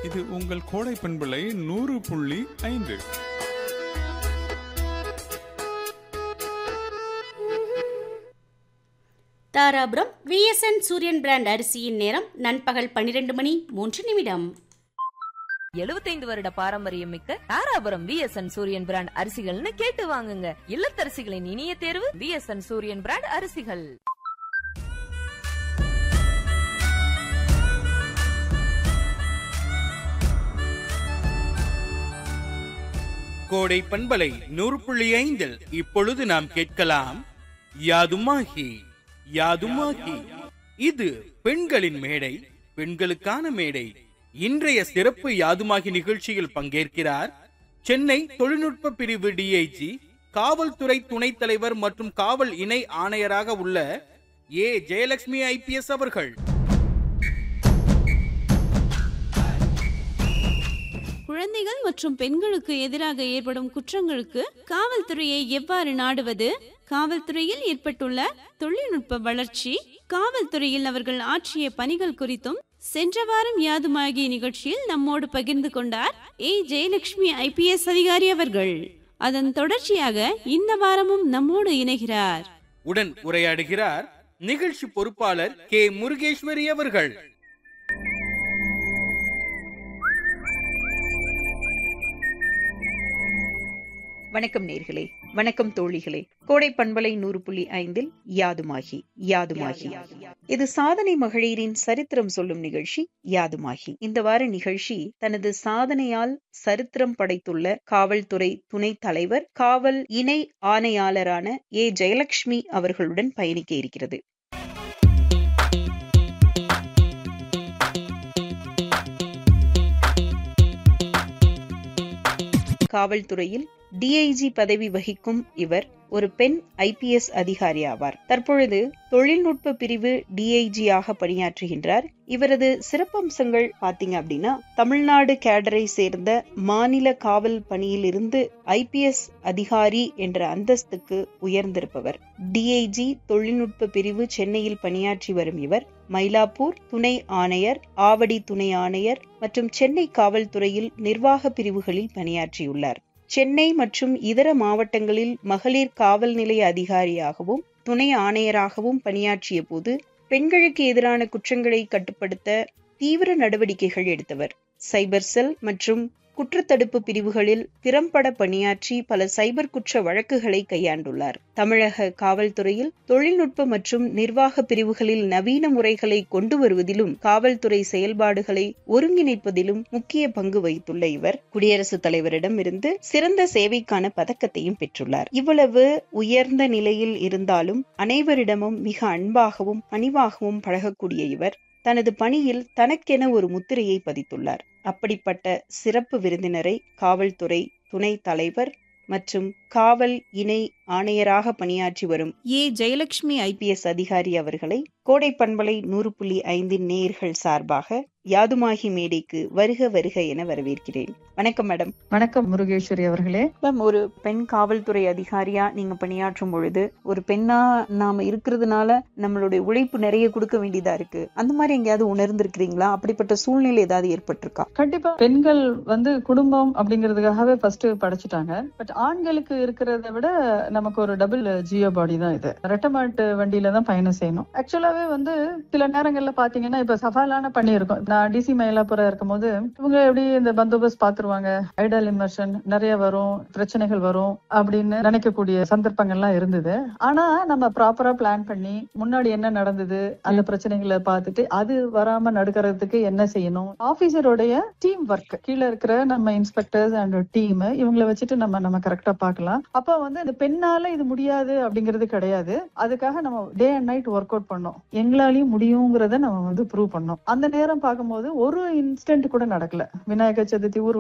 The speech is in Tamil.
இது உங்கள் கோடை பண்பலை நூறு புள்ளி ஐந்து தாராபுரம் விஎஸ்என் சூரியன் பிராண்ட் அரிசியின் நேரம் நண்பகல் பன்னிரண்டு மணி மூன்று நிமிடம் எழுபத்தைந்து வருட பாரம்பரியம் மிக்க தாராபுரம் விஎஸ்என் சூரியன் பிராண்ட் அரிசிகள்னு கேட்டு வாங்குங்க இல்லத்தரசிகளின் இனிய தேர்வு விஎஸ்என் சூரியன் பிராண்ட் அரிசிகள் கோடை பண்பலை நூறு புள்ளி ஐந்தில் இப்பொழுது நாம் கேட்கலாம் யாதுமாகி யாதுமாகி இது பெண்களின் மேடை பெண்களுக்கான மேடை இன்றைய சிறப்பு யாதுமாகி நிகழ்ச்சியில் பங்கேற்கிறார் சென்னை தொழில்நுட்ப பிரிவு டிஐஜி காவல்துறை துணைத் தலைவர் மற்றும் காவல் இணை ஆணையராக உள்ள ஏ ஜெயலட்சுமி ஐபிஎஸ் அவர்கள் குழந்தைகள் மற்றும் பெண்களுக்கு எதிராக ஏற்படும் குற்றங்களுக்கு காவல்துறையை எவ்வாறு நாடுவது காவல்துறையில் ஏற்பட்டுள்ள தொழில்நுட்ப வளர்ச்சி காவல்துறையில் அவர்கள் ஆற்றிய பணிகள் குறித்தும் சென்ற வாரம் யாதுமாகி நிகழ்ச்சியில் நம்மோடு பகிர்ந்து கொண்டார் ஏ ஜெயலட்சுமி ஐபிஎஸ் அதிகாரி அவர்கள் அதன் தொடர்ச்சியாக இந்த வாரமும் நம்மோடு இணைகிறார் உடன் உரையாடுகிறார் நிகழ்ச்சி பொறுப்பாளர் கே முருகேஸ்வரி அவர்கள் வணக்கம் நேர்களே வணக்கம் தோழிகளே கோடை பண்பலை நூறு புள்ளி ஐந்தில் யாதுமாகி யாதுமாகி இது சாதனை மகளிரின் சரித்திரம் சொல்லும் நிகழ்ச்சி யாதுமாகி இந்த வார நிகழ்ச்சி தனது சாதனையால் சரித்திரம் படைத்துள்ள காவல்துறை துணைத் தலைவர் காவல் இணை ஆணையாளரான ஏ ஜெயலட்சுமி அவர்களுடன் பயணிக்க இருக்கிறது காவல்துறையில் டிஐஜி பதவி வகிக்கும் இவர் ஒரு பெண் ஐபிஎஸ் அதிகாரி ஆவார் தற்பொழுது தொழில்நுட்ப பிரிவு டிஐஜியாக பணியாற்றுகின்றார் இவரது சிறப்பம்சங்கள் பாத்தீங்க அப்படின்னா தமிழ்நாடு கேடரை சேர்ந்த மாநில காவல் பணியிலிருந்து ஐபிஎஸ் அதிகாரி என்ற அந்தஸ்துக்கு உயர்ந்திருப்பவர் டிஐஜி தொழில்நுட்ப பிரிவு சென்னையில் பணியாற்றி வரும் இவர் மயிலாப்பூர் துணை ஆணையர் ஆவடி துணை ஆணையர் மற்றும் சென்னை காவல்துறையில் நிர்வாக பிரிவுகளில் பணியாற்றியுள்ளார் சென்னை மற்றும் இதர மாவட்டங்களில் மகளிர் காவல் நிலைய அதிகாரியாகவும் துணை ஆணையராகவும் பணியாற்றிய போது பெண்களுக்கு எதிரான குற்றங்களை கட்டுப்படுத்த தீவிர நடவடிக்கைகள் எடுத்தவர் சைபர் செல் மற்றும் குற்றத்தடுப்பு பிரிவுகளில் திறம்பட பணியாற்றி பல சைபர் குற்ற வழக்குகளை கையாண்டுள்ளார் தமிழக காவல்துறையில் தொழில்நுட்ப மற்றும் நிர்வாக பிரிவுகளில் நவீன முறைகளை கொண்டு வருவதிலும் காவல்துறை செயல்பாடுகளை ஒருங்கிணைப்பதிலும் முக்கிய பங்கு வகித்துள்ள இவர் குடியரசுத் தலைவரிடம் இருந்து சிறந்த சேவைக்கான பதக்கத்தையும் பெற்றுள்ளார் இவ்வளவு உயர்ந்த நிலையில் இருந்தாலும் அனைவரிடமும் மிக அன்பாகவும் பணிவாகவும் பழகக்கூடிய இவர் தனது பணியில் தனக்கென ஒரு முத்திரையை பதித்துள்ளார் அப்படிப்பட்ட சிறப்பு விருந்தினரை காவல்துறை துணை தலைவர் மற்றும் காவல் இணை ஆணையராக பணியாற்றி வரும் ஏ ஜெயலட்சுமி ஐபிஎஸ் அதிகாரி அவர்களை கோடை பண்பலை நூறு புள்ளி ஐந்தின் நேயர்கள் சார்பாக யாதுமாகி மேடைக்கு வருக வருக என வரவேற்கிறேன் வணக்கம் மேடம் வணக்கம் முருகேஸ்வரி அவர்களே மேம் ஒரு பெண் காவல்துறை அதிகாரியா நீங்க பணியாற்றும் பொழுது ஒரு பெண்ணா நாம இருக்கிறதுனால நம்மளுடைய உழைப்பு நிறைய கொடுக்க வேண்டியதா இருக்கு அந்த மாதிரி எங்கேயாவது உணர்ந்திருக்கிறீங்களா அப்படிப்பட்ட சூழ்நிலை ஏதாவது ஏற்பட்டிருக்கா கண்டிப்பா பெண்கள் வந்து குடும்பம் அப்படிங்கிறதுக்காகவே ஃபர்ஸ்ட் படைச்சிட்டாங்க பட் ஆண்களுக்கு இருக்கிறத விட நமக்கு ஒரு டபுள் ஜியோ பாடி தான் இது ரெட்டமாட்டு வண்டியில தான் பயணம் செய்யணும் ஆக்சுவலாவே வந்து சில நேரங்கள்ல பாத்தீங்கன்னா இப்ப சவாலான பணி இருக்கும் நான் டிசி மயிலாப்புரம் இருக்கும் போது இவங்க எப்படி இந்த பந்தோபஸ்த் பாத்துருவாங்க ஐடல் இமர்ஷன் நிறைய வரும் பிரச்சனைகள் வரும் அப்படின்னு நினைக்கக்கூடிய சந்தர்ப்பங்கள்லாம் இருந்தது ஆனா நம்ம ப்ராப்பரா பிளான் பண்ணி முன்னாடி என்ன நடந்தது அந்த பிரச்சனைகளை பார்த்துட்டு அது வராம நடுக்கிறதுக்கு என்ன செய்யணும் ஆபீசருடைய டீம் ஒர்க் கீழே இருக்கிற நம்ம இன்ஸ்பெக்டர்ஸ் அண்ட் டீம் இவங்களை வச்சுட்டு நம்ம நம்ம கரெக்டா பார்க்கலாம் அப்ப வந்து இந்த பெண்ணால இது முடியாது அப்படிங்கிறது கிடையாது அதுக்காக நம்ம day and night work out பண்ணோம் எங்களாலையும் முடியுங்கிறத நம்ம வந்து ப்ரூவ் பண்ணோம் அந்த நேரம் பார்க்கும்போது ஒரு இன்ஸ்டன்ட் கூட நடக்கல விநாயகர் சதுர்த்தி ஊர்